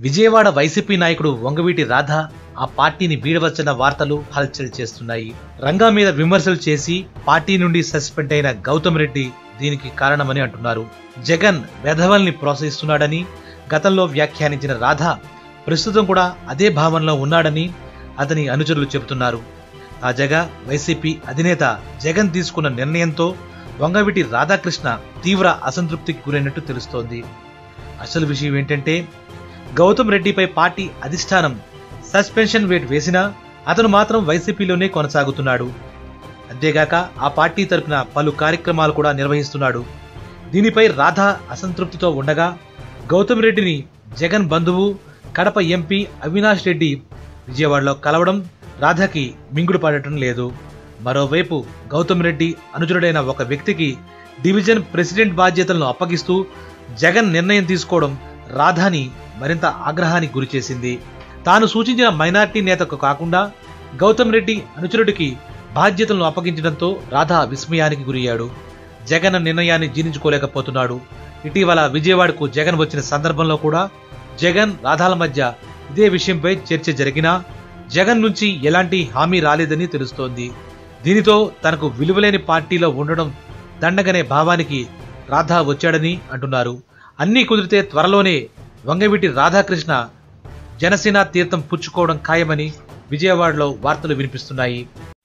Vijayawada YCP నాయకుడు వంగవీటి రాధ ఆ పార్టీని వీడవచ్చన్న వార్తలు హల్చల్ చేస్తున్నాయి రంగా మీద విమర్శలు చేసి పార్టీ నుండి సస్పెండ్ అయిన గౌతమ్ రెడ్డి దీనికి కారణమని అంటున్నారు జగన్ వెధవల్ని ప్రోత్సహిస్తున్నాడని గతంలో వ్యాఖ్యానించిన రాధ ప్రస్తుతం కూడా అదే భావనలో ఉన్నాడని అతని అనుచరులు చెబుతున్నారు తాజాగా వైసీపీ అధినేత జగన్ తీసుకున్న నిర్ణయంతో వంగవీటి రాధాకృష్ణ తీవ్ర అసంతృప్తికి గురైనట్టు తెలుస్తోంది అసలు విషయం ఏంటంటే గౌతమ్ రెడ్డిపై పార్టీ అధిష్టానం సస్పెన్షన్ వేట్ వేసినా అతను మాత్రం వైసీపీలోనే కొనసాగుతున్నాడు అంతేగాక ఆ పార్టీ తరపున పలు కార్యక్రమాలు కూడా నిర్వహిస్తున్నాడు దీనిపై రాధా అసంతృప్తితో ఉండగా గౌతమ్ రెడ్డిని జగన్ బంధువు కడప ఎంపీ అవినాష్ రెడ్డి విజయవాడలో కలవడం రాధాకి మింగుడు పడటం లేదు మరోవైపు గౌతమ్ రెడ్డి అనుచరుడైన ఒక వ్యక్తికి డివిజన్ ప్రెసిడెంట్ బాధ్యతలను అప్పగిస్తూ జగన్ నిర్ణయం తీసుకోవడం రాధాని మరింత ఆగ్రహానికి గురిచేసింది తాను సూచించిన మైనార్టీ నేతకు కాకుండా గౌతమ్ రెడ్డి అనుచరుడికి బాధ్యతలను అప్పగించడంతో రాధా విస్మయానికి గురయ్యాడు జగన్ నిర్ణయాన్ని జీర్ణించుకోలేకపోతున్నాడు ఇటీవల విజయవాడకు జగన్ వచ్చిన సందర్భంలో కూడా జగన్ రాధాల మధ్య ఇదే విషయంపై చర్చ జరిగినా జగన్ నుంచి ఎలాంటి హామీ రాలేదని తెలుస్తోంది దీనితో తనకు విలువలేని పార్టీలో ఉండడం దండగనే భావానికి రాధా వచ్చాడని అంటున్నారు అన్నీ కుదిరితే త్వరలోనే వంగవీటి రాధాకృష్ణ జనసేన తీర్థం పుచ్చుకోవడం ఖాయమని విజయవాడలో వార్తలు వినిపిస్తున్నాయి